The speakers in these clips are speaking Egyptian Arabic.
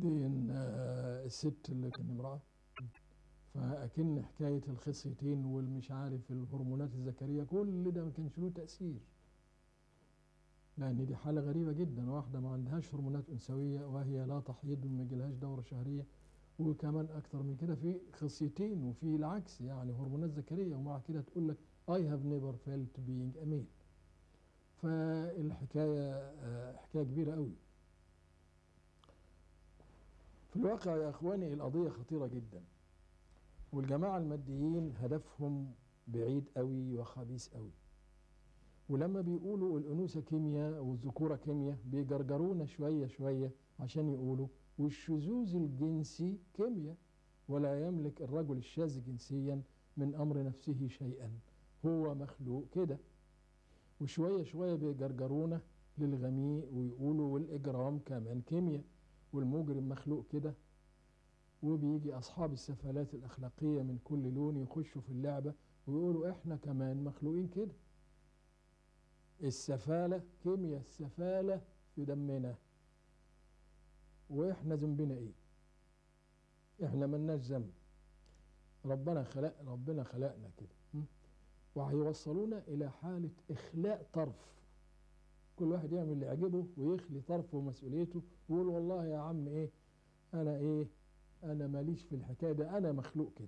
وبعدين آه، الست اللي كان امرأة فأكن حكاية الخصيتين والمش عارف الهرمونات الذكرية كل ده ما كانش له تأثير لأن دي حالة غريبة جدا واحدة ما عندهاش هرمونات أنثوية وهي لا تحيض وما يجيلهاش دورة شهرية وكمان أكتر من كده في خصيتين وفي العكس يعني هرمونات ذكرية ومع كده تقول لك I have never felt being a male فالحكاية آه، حكاية كبيرة قوي في الواقع يا اخواني القضيه خطيره جدا والجماعه الماديين هدفهم بعيد قوي وخبيث قوي ولما بيقولوا الانوثه كيمياء والذكوره كيمياء بيجرجرونا شويه شويه عشان يقولوا والشذوذ الجنسي كيمياء ولا يملك الرجل الشاذ جنسيا من امر نفسه شيئا هو مخلوق كده وشويه شويه بيجرجرونا للغميق ويقولوا والاجرام كمان كيمياء والمجرم مخلوق كده وبيجي أصحاب السفالات الأخلاقية من كل لون يخشوا في اللعبة ويقولوا إحنا كمان مخلوقين كده السفالة كيمياء السفالة في دمنا وإحنا ذنبنا إيه إحنا ملناش ذنب ربنا خلق ربنا خلقنا كده م? وهيوصلونا إلى حالة إخلاء طرف كل واحد يعمل اللي يعجبه ويخلي طرفه ومسؤوليته ويقول والله يا عم ايه انا ايه انا ماليش في الحكايه ده انا مخلوق كده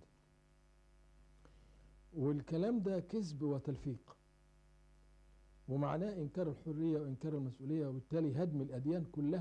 والكلام ده كذب وتلفيق ومعناه انكار الحريه وانكار المسؤوليه وبالتالي هدم الاديان كلها